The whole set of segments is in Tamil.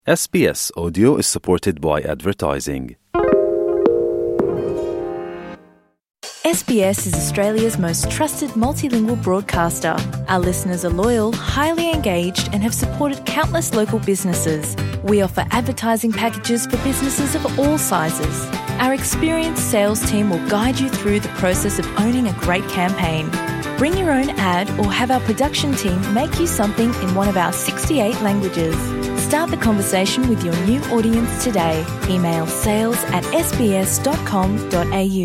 SBS Audio is supported by advertising. SBS is Australia's most trusted multilingual broadcaster. Our listeners are loyal, highly engaged, and have supported countless local businesses. We offer advertising packages for businesses of all sizes. Our experienced sales team will guide you through the process of owning a great campaign. Bring your own ad or have our production team make you something in one of our 68 languages. Start the conversation with your new audience today. Email sales at sbs.com.au.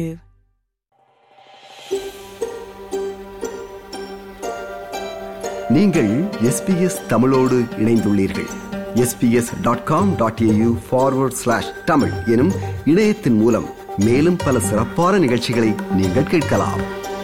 நீங்கள் எஸ்பிஎஸ் தமிழோடு இணைந்துள்ளீர்கள் SBS dot com dot AU forward slash Tamil எனும் இணையத்தின் மூலம் மேலும் பல சிறப்பான நிகழ்ச்சிகளை நீங்கள் கேட்கலாம்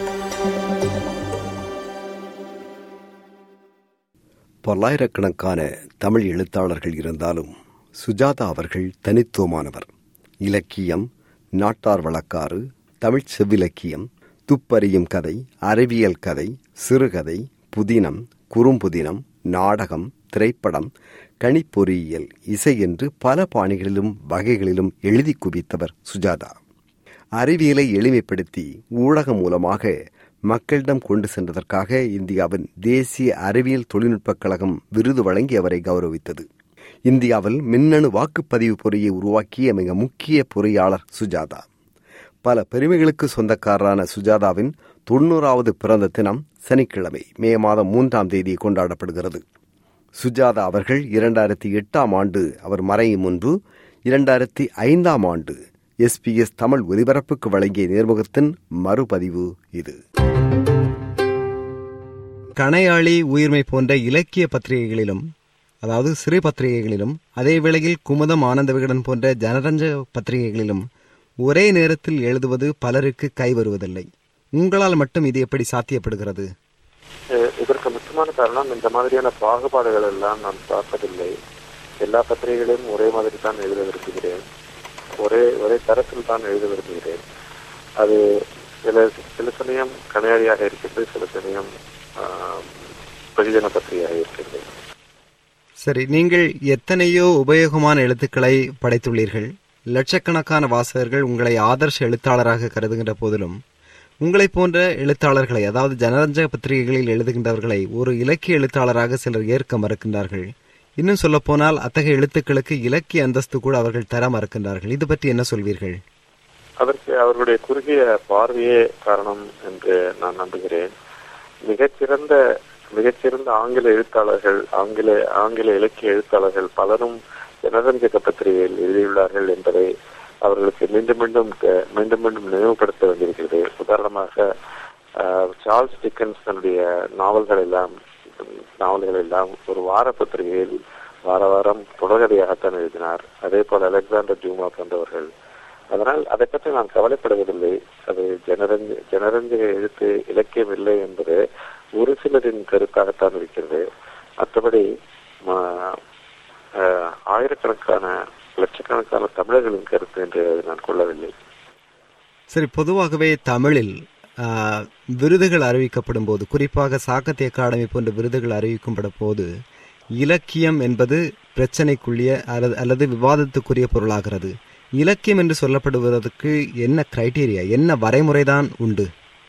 பல்லாயிரக்கணக்கான தமிழ் எழுத்தாளர்கள் இருந்தாலும் சுஜாதா அவர்கள் தனித்துவமானவர் இலக்கியம் நாட்டார் வழக்காறு தமிழ் செவ்விலக்கியம் துப்பறியும் கதை அறிவியல் கதை சிறுகதை புதினம் குறும்புதினம் நாடகம் திரைப்படம் கணிப்பொறியியல் இசை என்று பல பாணிகளிலும் வகைகளிலும் எழுதி குவித்தவர் சுஜாதா அறிவியலை எளிமைப்படுத்தி ஊடகம் மூலமாக மக்களிடம் கொண்டு சென்றதற்காக இந்தியாவின் தேசிய அறிவியல் தொழில்நுட்பக் கழகம் விருது வழங்கி அவரை கௌரவித்தது இந்தியாவில் மின்னணு வாக்குப்பதிவு பொறியை உருவாக்கிய மிக முக்கிய பொறியாளர் சுஜாதா பல பெருமைகளுக்கு சொந்தக்காரரான சுஜாதாவின் தொண்ணூறாவது பிறந்த தினம் சனிக்கிழமை மே மாதம் மூன்றாம் தேதி கொண்டாடப்படுகிறது சுஜாதா அவர்கள் இரண்டாயிரத்தி எட்டாம் ஆண்டு அவர் மறையும் முன்பு இரண்டாயிரத்தி ஐந்தாம் ஆண்டு எஸ்பிஎஸ் தமிழ் ஒலிபரப்புக்கு வழங்கிய நேர்முகத்தின் மறுபதிவு இது கணையாளி உயிர்மை போன்ற இலக்கிய பத்திரிகைகளிலும் அதாவது சிறு பத்திரிகைகளிலும் அதே வேளையில் குமுதம் ஆனந்த விகடன் போன்ற ஜனரஞ்ச பத்திரிகைகளிலும் ஒரே நேரத்தில் எழுதுவது பலருக்கு கை வருவதில்லை உங்களால் மட்டும் இது எப்படி சாத்தியப்படுகிறது இதற்கு முக்கியமான காரணம் இந்த மாதிரியான பாகுபாடுகள் எல்லாம் நான் பார்ப்பதில்லை எல்லா பத்திரிகைகளையும் ஒரே மாதிரி தான் எழுத விரும்புகிறேன் ஒரே ஒரே தரத்தில் தான் எழுத விரும்புகிறேன் அது சில சில சமயம் கணையாளியாக இருக்கிறது சில சமயம் பகுஜன பத்திரிகையாக இருக்கிறது சரி நீங்கள் எத்தனையோ உபயோகமான எழுத்துக்களை படைத்துள்ளீர்கள் லட்சக்கணக்கான வாசகர்கள் உங்களை ஆதர்ஷ எழுத்தாளராக கருதுகின்ற போதிலும் உங்களை போன்ற எழுத்தாளர்களை அதாவது ஜனரஞ்ச பத்திரிகைகளில் எழுதுகின்றவர்களை ஒரு இலக்கிய எழுத்தாளராக சிலர் ஏற்க மறுக்கின்றார்கள் இன்னும் சொல்ல போனால் அத்தகைய எழுத்துக்களுக்கு இலக்கிய அந்தஸ்து கூட அவர்கள் தர மறுக்கின்றார்கள் இது பற்றி என்ன சொல்வீர்கள் அதற்கு அவர்களுடைய குறுகிய பார்வையே காரணம் என்று நான் நம்புகிறேன் மிகச்சிறந்த மிகச்சிறந்த ஆங்கில எழுத்தாளர்கள் ஆங்கில ஆங்கில இலக்கிய எழுத்தாளர்கள் பலரும் ஜனரஞ்சக பத்திரிகையில் எழுதியுள்ளார்கள் என்பதை அவர்களுக்கு மீண்டும் மீண்டும் மீண்டும் மீண்டும் நினைவுபடுத்த வேண்டியிருக்கிறது உதாரணமாக சார்ல்ஸ் டிக்கன்ஸ் தன்னுடைய நாவல்கள் எல்லாம் நாவல்கள் எல்லாம் ஒரு வார பத்திரிகையில் வார வாரம் தொடர்கதையாகத்தான் எழுதினார் அதே போல அலெக்சாண்டர் ஜூமா போன்றவர்கள் அதனால் அதை பற்றி நான் கவலைப்படுவதில்லை அது ஜனரஞ்ச ஜனரஞ்சக எழுத்து இலக்கியம் இல்லை என்பது ஒரு சிலரின் கருத்தாகத்தான் இருக்கிறது மற்றபடி ஆயிரக்கணக்கான லட்சக்கணக்கான தமிழர்களின் கருத்து என்று நான் கொள்ளவில்லை சரி பொதுவாகவே தமிழில் விருதுகள் அறிவிக்கப்படும் போது குறிப்பாக சாகித்ய அகாடமி போன்ற விருதுகள் அறிவிக்கப்படும் போது இலக்கியம் என்பது பிரச்சனைக்குரிய அல்லது அல்லது விவாதத்துக்குரிய பொருளாகிறது இலக்கியம் என்று சொல்லப்படுவதற்கு என்ன கிரைட்டீரியா என்ன வரைமுறைதான் உண்டு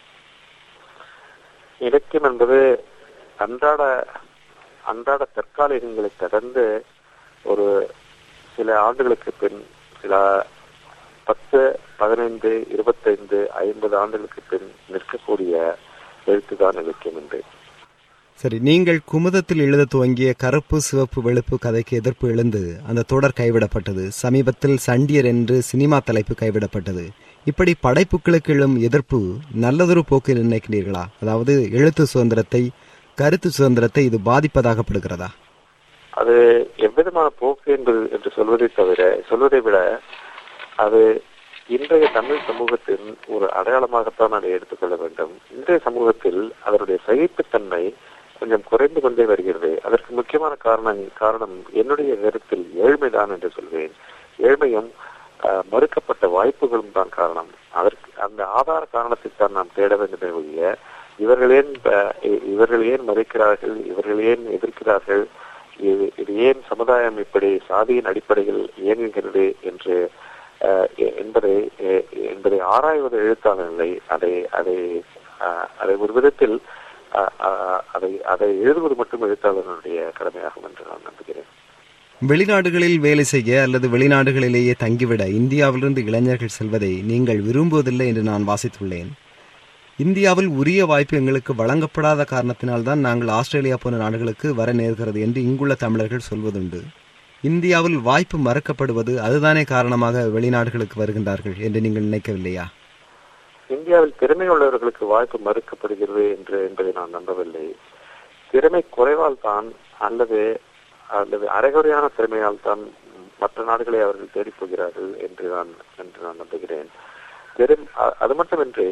இலக்கியம் என்பது அன்றாட அன்றாட தற்காலிகங்களை கடந்து ஒரு சில ஆண்டுகளுக்கு பின் சில பத்து பதினைந்து இருபத்தைந்து ஐம்பது ஆண்டுகளுக்கு பின் நிற்கக்கூடிய எழுத்துதான் இலக்கியம் என்று சரி நீங்கள் குமுதத்தில் எழுத துவங்கிய கருப்பு சிவப்பு வெளுப்பு கதைக்கு எதிர்ப்பு எழுந்து அந்த தொடர் கைவிடப்பட்டது சமீபத்தில் சண்டியர் என்று சினிமா தலைப்பு கைவிடப்பட்டது இப்படி படைப்புகளுக்கு எழும் எதிர்ப்பு நல்லதொரு போக்கில் நினைக்கிறீர்களா அதாவது எழுத்து சுதந்திரத்தை கருத்து சுதந்திரத்தை இது பாதிப்பதாகப்படுகிறதா அது எவ்விதமான போக்கு என்பது என்று சொல்வதை தவிர சொல்வதை விட அது இன்றைய தமிழ் சமூகத்தின் ஒரு அடையாளமாகத்தான் அதை எடுத்துக்கொள்ள வேண்டும் இன்றைய சமூகத்தில் அதனுடைய சகிப்புத்தன்மை கொஞ்சம் குறைந்து கொண்டே வருகிறது அதற்கு முக்கியமான காரணம் காரணம் என்னுடைய கருத்தில் ஏழ்மைதான் என்று சொல்வேன் ஏழ்மையும் மறுக்கப்பட்ட வாய்ப்புகளும் தான் காரணம் அதற்கு அந்த ஆதார காரணத்தை தான் நாம் தேட வேண்டுமே ஒழிய இவர்கள் ஏன் இவர்கள் ஏன் மறுக்கிறார்கள் இவர்கள் ஏன் எதிர்க்கிறார்கள் இது இது ஏன் சமுதாயம் இப்படி சாதியின் அடிப்படையில் இயங்குகிறது என்று அஹ், எ- என்பதை எ- என்பதை ஆராய்வது எழுத்தாளர் இல்லை அதை அதை அஹ், அதை ஒரு விதத்தில் அஹ், அஹ், அதை அதை எழுதுவது மட்டும் எழுத்தாளர்களுடைய கடமையாகும் என்று நான் நம்புகிறேன் வெளிநாடுகளில் வேலை செய்ய அல்லது வெளிநாடுகளிலேயே தங்கிவிட இந்தியாவிலிருந்து இளைஞர்கள் செல்வதை நீங்கள் விரும்புவதில்லை என்று நான் வாசித்துள்ளேன் இந்தியாவில் உரிய வாய்ப்பு எங்களுக்கு வழங்கப்படாத காரணத்தினால்தான் நாங்கள் ஆஸ்திரேலியா போன்ற நாடுகளுக்கு வர நேர்கிறது என்று இங்குள்ள தமிழர்கள் சொல்வதுண்டு இந்தியாவில் வாய்ப்பு மறுக்கப்படுவது அதுதானே காரணமாக வெளிநாடுகளுக்கு வருகின்றார்கள் என்று நீங்கள் நினைக்கவில்லையா இந்தியாவில் திறமை உள்ளவர்களுக்கு வாய்ப்பு மறுக்கப்படுகிறது என்று என்பதை நான் நம்பவில்லை திறமை குறைவால் தான் அல்லது அல்லது அரைகுறையான திறமையால் தான் மற்ற நாடுகளை அவர்கள் தேடிப் போகிறார்கள் என்று நான் என்று நான் நம்புகிறேன் பெரும் அ- அது மட்டுமின்றி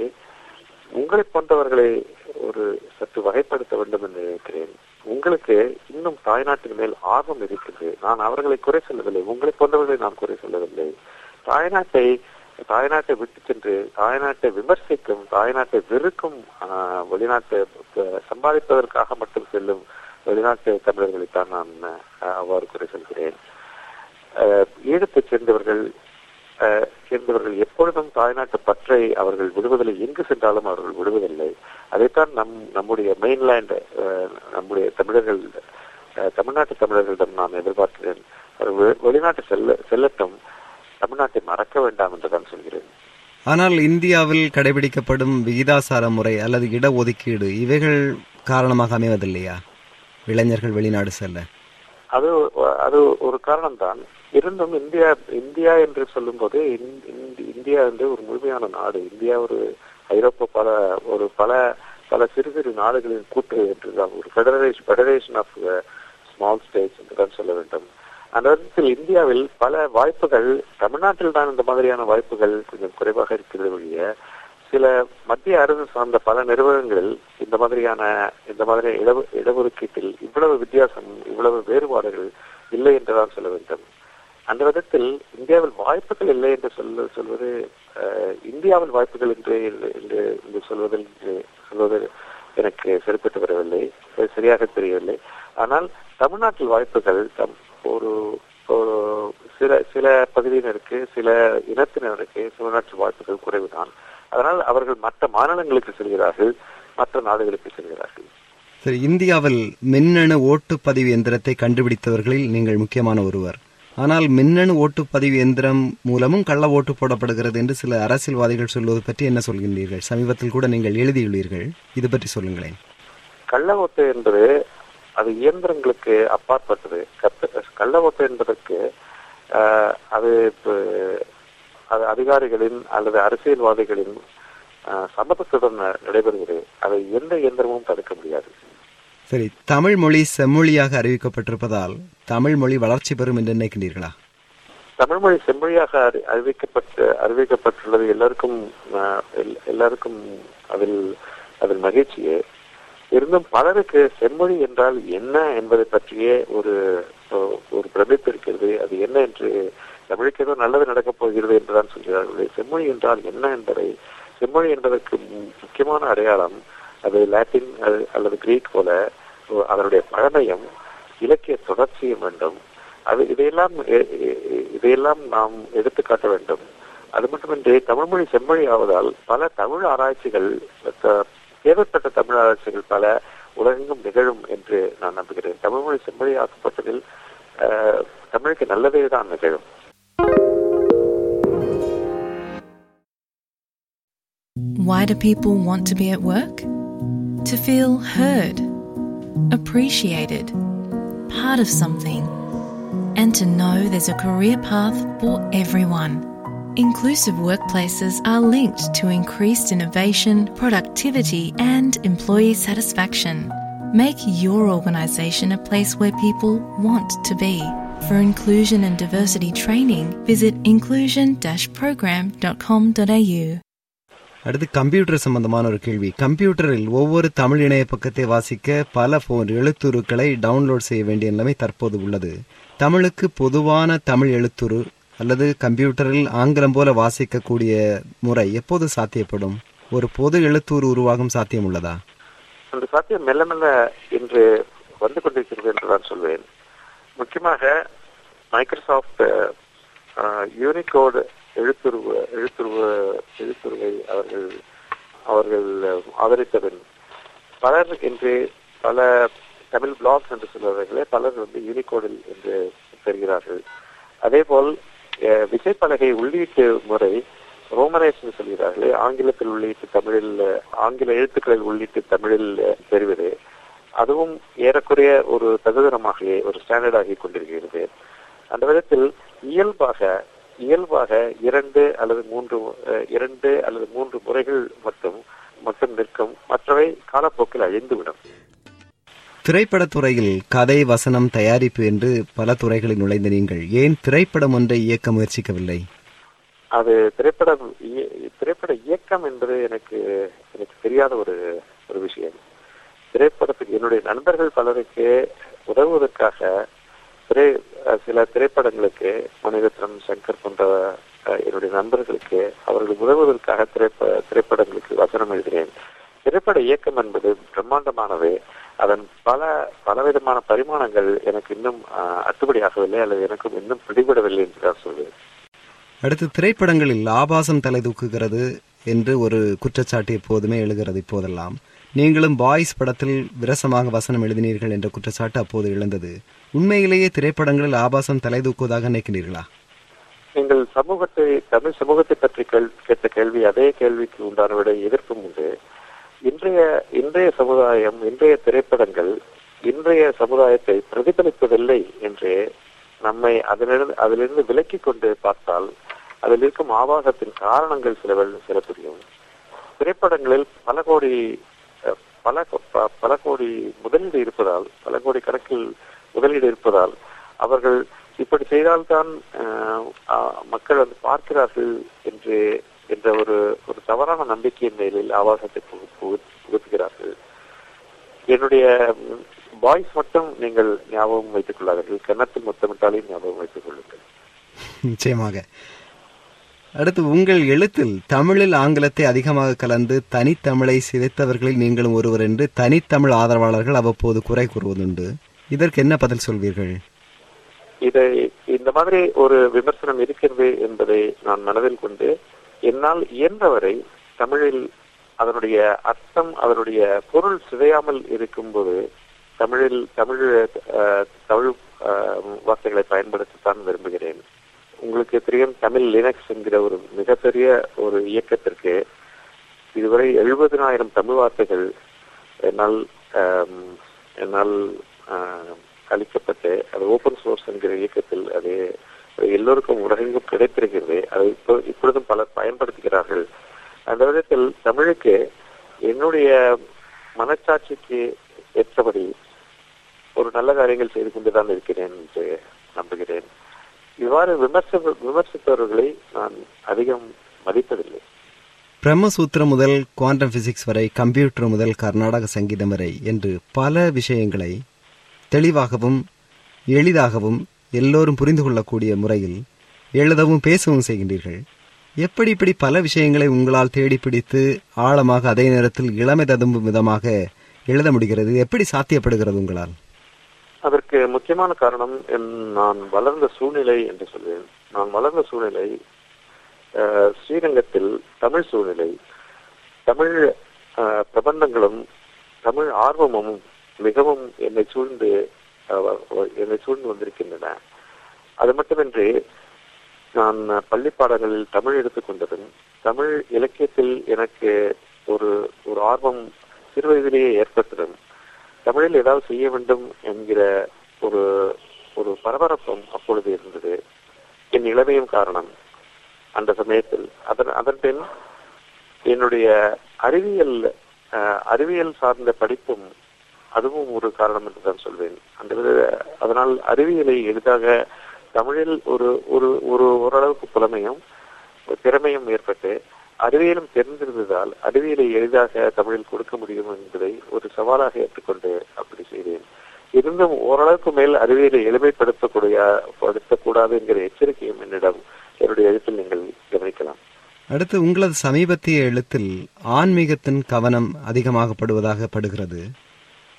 உங்களை போன்றவர்களை ஒரு சற்று வகைப்படுத்த வேண்டும் என்று நினைக்கிறேன் உங்களுக்கு இன்னும் தாய்நாட்டின் மேல் ஆர்வம் இருக்கிறது நான் அவர்களை குறை சொல்லவில்லை உங்களை போன்றவர்களை நான் குறை சொல்லவில்லை தாய்நாட்டை தாய்நாட்டை விட்டு சென்று தாய்நாட்டை விமர்சிக்கும் தாய்நாட்டை வெறுக்கும் ஆஹ், வெளிநாட்டு அஹ், சம்பாதிப்பதற்காக மட்டும் செல்லும் வெளிநாட்டு தமிழர்களைத்தான் நான் அஹ், அவ்வாறு குறை சொல்கிறேன் அஹ், ஈழத்தைச் சேர்ந்தவர்கள் அஹ், சேர்ந்தவர்கள் எப்பொழுதும் தாய்நாட்டு பற்றை அவர்கள் விடுவதில்லை எங்கு சென்றாலும் அவர்கள் விடுவதில்லை அதைத்தான் நம் நம்முடைய மெயின்லேண்ட் நம்முடைய தமிழர்கள் அஹ், தமிழ்நாட்டு தமிழர்களிடம் நான் எதிர்பார்க்கிறேன் அவர்கள் வெ- வெளிநாட்டு செல்ல செல்லட்டும் தமிழ்நாட்டை மறக்க வேண்டாம் என்று தான் சொல்கிறேன் ஆனால் இந்தியாவில் கடைபிடிக்கப்படும் விகிதாசார முறை அல்லது இடஒதுக்கீடு இவைகள் காரணமாக அமைவதில்லையா இளைஞர்கள் வெளிநாடு செல்ல அது அது ஒரு காரணம் தான் இருந்தும் இந்தியா இந்தியா என்று சொல்லும்போது இந்- இந்தி- இந்தியா வந்து ஒரு முழுமையான நாடு இந்தியா ஒரு ஐரோப்பா பல ஒரு பல பல சிறு சிறு நாடுகளின் கூட்டு என்று தான் ஒரு federation federation of small states என்று தான் சொல்ல வேண்டும் அந்த விதத்தில் இந்தியாவில் பல வாய்ப்புகள் தமிழ்நாட்டில் தான் இந்த மாதிரியான வாய்ப்புகள் கொஞ்சம் குறைவாக இருக்கிறது ஒழிய சில மத்திய அரசு சார்ந்த பல நிறுவனங்களில் இந்த மாதிரியான இந்த மாதிரி இட இடஒதுக்கீட்டில் இவ்வளவு வித்தியாசம் இவ்வளவு வேறுபாடுகள் இல்லை என்றுதான் சொல்ல வேண்டும் அந்த விதத்தில் இந்தியாவில் வாய்ப்புகள் இல்லை என்று சொல்ல சொல்வது அஹ், இந்தியாவில் வாய்ப்புகள் என்று என்று என்று சொல்வதில் சொல்வது எனக்கு சரிப்பட்டு வரவில்லை அது சரியாக தெரியவில்லை ஆனால் தமிழ்நாட்டில் வாய்ப்புகள் தம் ஒரு ஒரு சில சில பகுதியினருக்கு சில இனத்தினருக்கு தமிழ்நாட்டில் வாய்ப்புகள் குறைவுதான் அதனால் அவர்கள் மற்ற மாநிலங்களுக்கு செல்கிறார்கள் மற்ற நாடுகளுக்கு செல்கிறார்கள் சரி இந்தியாவில் மின்னணு ஓட்டுப்பதிவு எந்திரத்தை கண்டுபிடித்தவர்களில் நீங்கள் முக்கியமான ஒருவர் ஆனால் மின்னணு ஓட்டுப்பதிவு எந்திரம் மூலமும் கள்ள ஓட்டு போடப்படுகிறது என்று சில அரசியல்வாதிகள் சொல்வது பற்றி என்ன சொல்கின்றீர்கள் சமீபத்தில் கூட நீங்கள் எழுதியுள்ளீர்கள் இது பற்றி சொல்லுங்களேன் கள்ள ஓட்டு என்பது அது இயந்திரங்களுக்கு அப்பாற்பட்டது கத்த- கள்ள ஓட்டு என்பதற்கு ஆஹ், அது இப்ப, அது அதிகாரிகளின் அல்லது அரசியல்வாதிகளின் ஆஹ், சம்மதத்துடன் ந- நடைபெறுகிறது அதை எந்த இயந்திரமும் தடுக்க முடியாது சரி தமிழ் மொழி செம்மொழியாக அறிவிக்கப்பட்டிருப்பதால் தமிழ் மொழி வளர்ச்சி பெறும் என்று நினைக்கின்றீர்களா தமிழ்மொழி செம்மொழியாக அறி- அறிவிக்கப்பட்டு அறிவிக்கப்பட்டுள்ளது எல்லாருக்கும் ஆஹ், எல்- எல்லாருக்கும் அதில் அதில் மகிழ்ச்சியே இருந்தும் பலருக்கு செம்மொழி என்றால் என்ன என்பதை பற்றியே ஒரு ஒ- ஒரு பிரமிப்பு இருக்கிறது அது என்ன என்று தமிழுக்கு ஏதோ நல்லது நடக்கப் போகிறது என்றுதான் சொல்கிறார்கள் செம்மொழி என்றால் என்ன என்பதை செம்மொழி என்பதற்கு மு- முக்கியமான அடையாளம் அது லாட்டின் அல்லது- அல்லது கிரீக் போல ஒ- அதனுடைய பழமையும் இலக்கிய தொடர்ச்சியும் வேண்டும் அது இதையெல்லாம் எ- எ- இதையெல்லாம் நாம் எடுத்து காட்ட வேண்டும் அது மட்டுமின்றி தமிழ்மொழி செம்மொழி ஆவதால் பல தமிழ் ஆராய்ச்சிகள் த- தேவைப்பட்ட தமிழ் ஆராய்ச்சிகள் பல உலகெங்கும் நிகழும் என்று நான் நம்புகிறேன் தமிழ்மொழி செம்மொழி ஆக்கப்பட்டதில் அஹ், தமிழுக்கு நல்லதே தான் நிகழும் Why do people want to be at work? To feel heard, appreciated, part of something, and to know there's a career path for everyone. Inclusive workplaces are linked to increased innovation, productivity, and employee satisfaction. Make your organisation a place where people want to be. For inclusion and diversity training, visit inclusion program.com.au. அடுத்து கம்ப்யூட்டர் சம்பந்தமான ஒரு கேள்வி கம்ப்யூட்டரில் ஒவ்வொரு தமிழ் இணைய பக்கத்தை வாசிக்க பல போன் எழுத்துருக்களை டவுன்லோட் செய்ய வேண்டிய நிலைமை தற்போது உள்ளது தமிழுக்கு பொதுவான தமிழ் எழுத்துரு அல்லது கம்ப்யூட்டரில் ஆங்கிலம் போல வாசிக்கக்கூடிய முறை எப்போது சாத்தியப்படும் ஒரு பொது எழுத்துரு உருவாகும் சாத்தியம் உள்ளதா அந்த சாத்தியம் மெல்ல மெல்ல இன்று வந்து கொண்டிருக்கிறது என்று நான் சொல்வேன் முக்கியமாக மைக்ரோசாஃப்ட் யூனிகோடு எழுத்துருவ எழுத்துருவ எழுத்துருவை அவர்கள் அவர்கள் ஆதரித்தபின் பலர் இன்று பல தமிழ் பிளாக்ஸ் என்று சொல்பவர்களே பலர் வந்து யூனிகோடில் என்று பெறுகிறார்கள் அதேபோல் அஹ், விசைப்பலகை உள்ளீட்டு முறை ரோமனைஸ் சொல்கிறார்களே ஆங்கிலத்தில் உள்ளிட்டு தமிழில் ஆங்கில எழுத்துக்களில் உள்ளிட்டு தமிழில் பெறுவது அதுவும் ஏறக்குறைய ஒரு தகுதரமாகவே ஒரு ஸ்டாண்டர்ட் ஆகி கொண்டிருக்கிறது அந்த விதத்தில் இயல்பாக இயல்பாக இரண்டு அல்லது மூன்று அஹ், இரண்டு அல்லது மூன்று முறைகள் மட்டும் மட்டும் நிற்கும் மற்றவை காலப்போக்கில் அழிந்துவிடும் திரைப்படத்துறையில் கதை வசனம் தயாரிப்பு என்று பல துறைகளில் நுழைந்த நீங்கள் ஏன் திரைப்படம் ஒன்றை இயக்க முயற்சிக்கவில்லை அது திரைப்படம் இய- திரைப்பட இயக்கம் என்பது எனக்கு எனக்கு தெரியாத ஒரு ஒரு விஷயம் திரைப்படத்துக்கு என்னுடைய நண்பர்கள் பலருக்கு உதவுவதற்காக திரை அஹ் சில திரைப்படங்களுக்கு மணிரத்னம் சங்கர் போன்ற அஹ், என்னுடைய நண்பர்களுக்கு அவர்கள் உதவுவதற்காக திரைப்ப திரைப்படங்களுக்கு வசனம் எழுதினேன் திரைப்பட இயக்கம் என்பது பிரம்மாண்டமானது அதன் பல பலவிதமான பரிமாணங்கள் எனக்கு இன்னும் அஹ், அத்துப்படியாகவில்லை அல்லது எனக்கும் இன்னும் பிடிபடவில்லை என்று நான் சொல்வேன் அடுத்து திரைப்படங்களில் ஆபாசம் தலை தூக்குகிறது என்று ஒரு குற்றச்சாட்டு எப்போதுமே எழுகிறது இப்போதெல்லாம் நீங்களும் பாய்ஸ் படத்தில் விரசமாக வசனம் எழுதினீர்கள் என்ற குற்றச்சாட்டு அப்போது எழுந்தது உண்மையிலேயே திரைப்படங்களில் ஆபாசம் தலை தூக்குவதாக நினைக்கிறீர்களா நீங்கள் சமூகத்தை தமிழ் சமூகத்தை பற்றி கேள்- கேட்ட கேள்வி அதே கேள்விக்கு உண்டான விட எதிர்ப்பும் உண்டு இன்றைய இன்றைய சமுதாயம் இன்றைய திரைப்படங்கள் இன்றைய சமுதாயத்தை பிரதிபலிப்பதில்லை என்று நம்மை அதிலிருந்து அதிலிருந்து விலக்கி கொண்டு பார்த்தால் அதில் இருக்கும் ஆபாசத்தின் காரணங்கள் சில வேளை- சில புரியும் திரைப்படங்களில் பல கோடி அஹ், பல கோ- ப- பல கோடி முதலீடு இருப்பதால் பல கோடி கணக்கில் முதலீடு இருப்பதால் அவர்கள் இப்படி செய்தால்தான் அஹ், அஹ், மக்கள் வந்து பார்க்கிறார்கள் என்று என்ற ஒரு ஒரு தவறான நம்பிக்கையின் மேலில் ஆபாசத்தை புகு- புகு- புகுத்துகிறார்கள் என்னுடைய பாய்ஸ் மட்டும் நீங்கள் ஞாபகம் வைத்துக் கொள்ளாதீர்கள் கன்னத்தில் முத்தமிட்டாலையும் ஞாபகம் வைத்துக் கொள்ளுங்கள் நிச்சயமாக அடுத்து உங்கள் எழுத்தில் தமிழில் ஆங்கிலத்தை அதிகமாக கலந்து தனித்தமிழை சிதைத்தவர்களில் நீங்களும் ஒருவர் என்று தனித்தமிழ் ஆதரவாளர்கள் அவ்வப்போது குறை கூறுவதுண்டு இதற்கு என்ன பதில் சொல்வீர்கள் இதை இந்த மாதிரி ஒரு விமர்சனம் இருக்கிறது என்பதை நான் மனதில் கொண்டு என்னால் இயன்றவரை தமிழில் அதனுடைய அர்த்தம் அதனுடைய பொருள் சிதையாமல் இருக்கும்போது தமிழில் தமிழ் அஹ், தமிழ் அஹ், வார்த்தைகளை பயன்படுத்தத்தான் விரும்புகிறேன் உங்களுக்கு தெரியும் தமிழ் லினக்ஸ் என்கிற ஒரு மிகப்பெரிய ஒரு இயக்கத்திற்கு இதுவரை எழுபதினாயிரம் தமிழ் வார்த்தைகள் என்னால் ஆம், என்னால் ஆம், அளிக்கப்பட்டு அது ஓபன் சோர்ஸ் என்கிற இயக்கத்தில் அது எல்லோருக்கும் உலகெங்கும் கிடைத்திருக்கிறது அது இப்போ இப்பொழுதும் பலர் பயன்படுத்துகிறார்கள் அந்த விதத்தில் தமிழுக்கு என்னுடைய மனச்சாட்சிக்கு ஏற்றபடி ஒரு நல்ல காரியங்கள் செய்து கொண்டுதான் இருக்கிறேன் என்று நம்புகிறேன் இவ்வாறு விமர்ச விமர்சிப்பவர்களை நான் அதிகம் மதிப்பதில்லை பிரம்மசூத்திரம் முதல் குவாண்டம் பிசிக்ஸ் வரை கம்ப்யூட்டர் முதல் கர்நாடக சங்கீதம் வரை என்று பல விஷயங்களை தெளிவாகவும் எளிதாகவும் எல்லோரும் புரிந்து கொள்ளக்கூடிய முறையில் எழுதவும் பேசவும் செய்கின்றீர்கள் எப்படி இப்படி பல விஷயங்களை உங்களால் தேடி பிடித்து ஆழமாக அதே நேரத்தில் இளமை ததும்பும் விதமாக எழுத முடிகிறது இது எப்படி சாத்தியப்படுகிறது உங்களால் அதற்கு முக்கியமான காரணம் என்- நான் வளர்ந்த சூழ்நிலை என்று சொல்வேன் நான் வளர்ந்த சூழ்நிலை அஹ், ஸ்ரீரங்கத்தில் தமிழ் சூழ்நிலை தமிழ் அஹ், பிரபந்தங்களும் தமிழ் ஆர்வமும் மிகவும் என்னை சூழ்ந்து அஹ், வ- வ- என்னை சூழ்ந்து வந்திருக்கின்றன அது மட்டுமின்றி நான் பள்ளி பாடங்களில் தமிழ் எடுத்துக்கொண்டதும் தமிழ் இலக்கியத்தில் எனக்கு ஒரு ஒரு ஆர்வம் சிறு வயதிலேயே ஏற்பட்டதும் தமிழில் ஏதாவது செய்ய வேண்டும் என்கிற ஒரு ஒரு பரபரப்பும் அப்பொழுது இருந்தது என் இளமையும் காரணம் அந்த சமயத்தில் அதன் அதன் பின் என்னுடைய அறிவியல் அஹ், அறிவியல் சார்ந்த படிப்பும் அதுவும் ஒரு காரணம் என்று தான் சொல்வேன் அந்த வித- அதனால் அறிவியலை எளிதாக தமிழில் ஒரு ஒரு ஒரு ஓரளவுக்கு புலமையும் திறமையும் ஏற்பட்டு அறிவியலும் தெரிந்திருந்ததால் அறிவியலை எளிதாக தமிழில் கொடுக்க முடியும் என்பதை ஒரு சவாலாக ஏற்றுக்கொண்டு அப்படி செய்தேன் இருந்தும் ஓரளவுக்கு மேல் அறிவியலை எளிமைப்படுத்தக்கூடிய படுத்தக்கூடாது என்கிற எச்சரிக்கையும் என்னிடம் என்னுடைய எழுத்தில் நீங்கள் கவனிக்கலாம் அடுத்து உங்களது சமீபத்திய எழுத்தில் ஆன்மீகத்தின் கவனம் அதிகமாக படுவதாக படுகிறது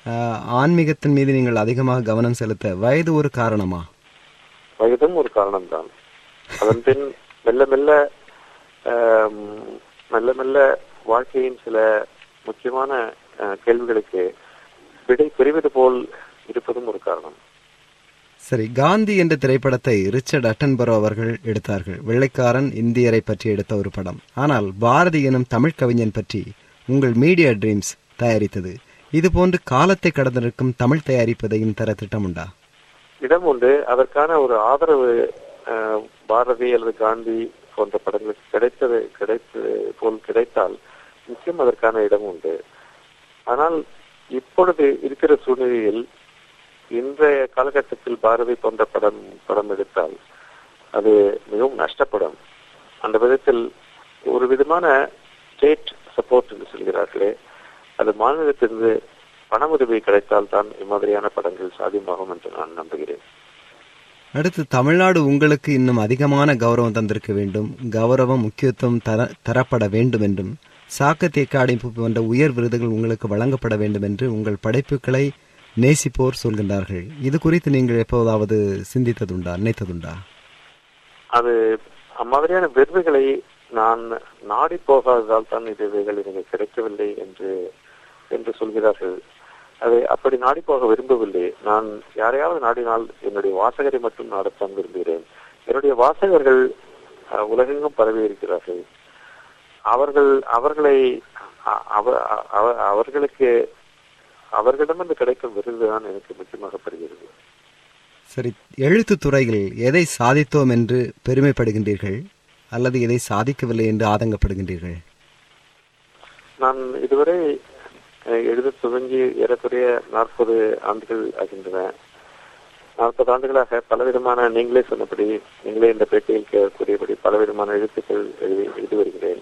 அஹ், ஆன்மீகத்தின் மீது நீங்கள் அதிகமாக கவனம் செலுத்த வயது ஒரு காரணமா வயதும் ஒரு காரணம்தான் அதன் பின் மெல்ல மெல்ல ஆம், மெல்ல மெல்ல வாழ்க்கையின் சில முக்கியமான அஹ், கேள்விகளுக்கு விடை பெறுவது போல் இருப்பதும் ஒரு காரணம் சரி காந்தி என்ற திரைப்படத்தை ரிச்சர்ட் அட்டன்பரோ அவர்கள் எடுத்தார்கள் வெள்ளைக்காரன் இந்தியரை பற்றி எடுத்த ஒரு படம் ஆனால் பாரதி எனும் தமிழ் கவிஞன் பற்றி உங்கள் மீடியா ட்ரீம்ஸ் தயாரித்தது இது போன்று காலத்தை கடந்திருக்கும் தமிழ் தயாரிப்பதையும் தர திட்டம் உண்டா இடம் உண்டு அதற்கான ஒரு ஆதரவு அஹ், பாரதி அல்லது காந்தி போன்ற படங்களுக்கு கிடைத்தது கிடைத்தது போல் கிடைத்தால் நிச்சயம் அதற்கான இடம் உண்டு ஆனால் இப்பொழுது இருக்கிற சூழ்நிலையில் இன்றைய காலகட்டத்தில் பாரதி போன்ற படம் படம் எடுத்தால் அது மிகவும் நஷ்டப்படும் அந்த விதத்தில் ஒரு விதமான ஸ்டேட் சப்போர்ட் என்று சொல்கிறார்களே அது மாநிலத்திலிருந்து பண உதவி கிடைத்தால் தான் இம்மாதிரியான படங்கள் சாத்தியமாகும் என்று நான் நம்புகிறேன் அடுத்து தமிழ்நாடு உங்களுக்கு இன்னும் அதிகமான கௌரவம் தந்திருக்க வேண்டும் கௌரவம் முக்கியத்துவம் தர தரப்பட வேண்டும் என்றும் சாக்கத்திய அகாடமி போன்ற உயர் விருதுகள் உங்களுக்கு வழங்கப்பட வேண்டும் என்று உங்கள் படைப்புகளை நேசிப்போர் சொல்கின்றார்கள் இது குறித்து நீங்கள் எப்போதாவது சிந்தித்ததுண்டா நினைத்ததுண்டா அது அம்மாதிரியான விருதுகளை நான் நாடி போகாததால் தான் இது இவைகள் எனக்கு கிடைக்கவில்லை என்று என்று சொல்கிறார்கள் அதை அப்படி நாடி போக விரும்பவில்லை நான் யாரையாவது நாடினால் என்னுடைய வாசகரை மட்டும் நாடத்தான் விரும்புகிறேன் என்னுடைய வாசகர்கள் அஹ், உலகெங்கும் பரவி இருக்கிறார்கள் அவர்கள் அவர்களை அ- அவ- அவ- அவர்களுக்கு அவர்களிடமிருந்து கிடைக்கும் விருதுதான் எனக்கு முக்கியமாக பெறுகிறது சரி எழுத்து துறையில் எதை சாதித்தோம் என்று பெருமைப்படுகின்றீர்கள் அல்லது எதை சாதிக்கவில்லை என்று ஆதங்கப்படுகின்றீர்கள் நான் இதுவரை அஹ், எழுத துவங்கி ஏறக்குறைய நாற்பது ஆண்டுகள் ஆகின்றன நாற்பது ஆண்டுகளாக பலவிதமான நீங்களே சொன்னபடி நீங்களே இந்த பேட்டியில் கே- கூறியபடி பலவிதமான எழுத்துக்கள் எழுதி எழுதி வருகிறேன்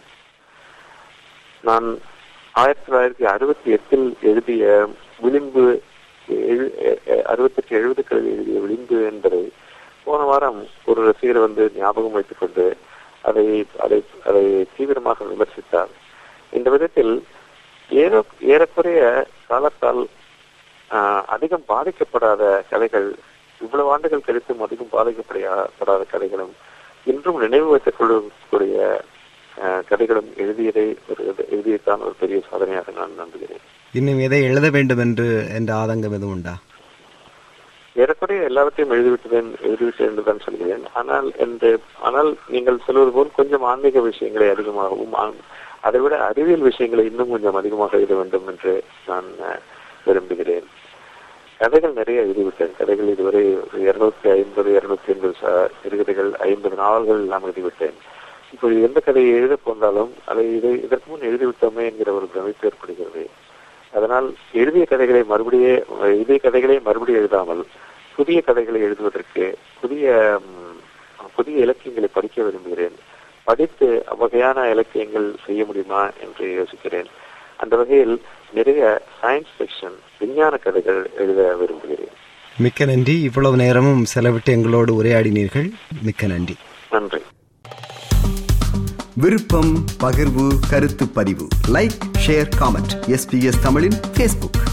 நான் ஆயிரத்தி தொள்ளாயிரத்தி அறுபத்தி எட்டில் எழுதிய விளிம்பு எழு- எ- எ- அறுபத்தெட்டு எழுபதுகளில் எழுதிய விளிம்பு என்பதை போன வாரம் ஒரு ரசிகர் வந்து ஞாபகம் வைத்துக் கொண்டு அதை அதை அதை தீவிரமாக விமர்சித்தார் இந்த விதத்தில் ஏற ஏறக்குறைய காலத்தால் ஆஹ், அதிகம் பாதிக்கப்படாத கதைகள் இவ்வளவு ஆண்டுகள் கழித்தும் அதிகம் பாதிக்கப்படாத கதைகளும் இன்றும் நினைவு வைத்துக் கொள்ளக்கூடிய ஆஹ், கதைகளும் எழுதியதை ஒரு எழுதியதான் ஒரு பெரிய சாதனையாக நான் நம்புகிறேன் இன்னும் எதை எழுத வேண்டும் என்று என்ற ஆதங்கம் எதுவும் உண்டா ஏறக்குறைய எல்லாவற்றையும் எழுதிவிட்டேன் எழுதிவிட்டேன் என்றுதான் சொல்கிறேன் ஆனால் என்று ஆனால் நீங்கள் சொல்வது போல் கொஞ்சம் ஆன்மீக விஷயங்களை அதிகமாகவும் ஆன்- அதைவிட அறிவியல் விஷயங்களை இன்னும் கொஞ்சம் அதிகமாக எழுத வேண்டும் என்று நான் அஹ், விரும்புகிறேன் கதைகள் நிறைய எழுதிவிட்டேன் கதைகள் இதுவரை இருநூத்தி ஐம்பது இருநூத்தி ஐம்பது சிறுகதைகள் ஐம்பது நாவல்கள் எல்லாம் எழுதிவிட்டேன் இப்போ எந்த கதையை எழுத போந்தாலும் அதை இதை இதற்கு முன் எழுதிவிட்டோமே என்கிற ஒரு பிரமிப்பு ஏற்படுகிறது அதனால் எழுதிய கதைகளை மறுபடியே எழுதிய கதைகளை மறுபடியும் எழுதாமல் புதிய கதைகளை எழுதுவதற்கு புதிய ம், புதிய இலக்கியங்களை படிக்க விரும்புகிறேன் படித்து அவ்வகையான இலக்கியங்கள் செய்ய முடியுமா என்று யோசிக்கிறேன் அந்த வகையில் நிறைய சயின்ஸ் ஃபிக்ஷன் விஞ்ஞான கதைகள் எழுத விரும்புகிறேன் மிக்க நன்றி இவ்வளவு நேரமும் செலவிட்டு எங்களோடு உரையாடினீர்கள் மிக்க நன்றி நன்றி விருப்பம் பகிர்வு கருத்து பதிவு லைக் ஷேர் காமெண்ட் எஸ்பிஎஸ் தமிழின் ஃபேஸ்புக்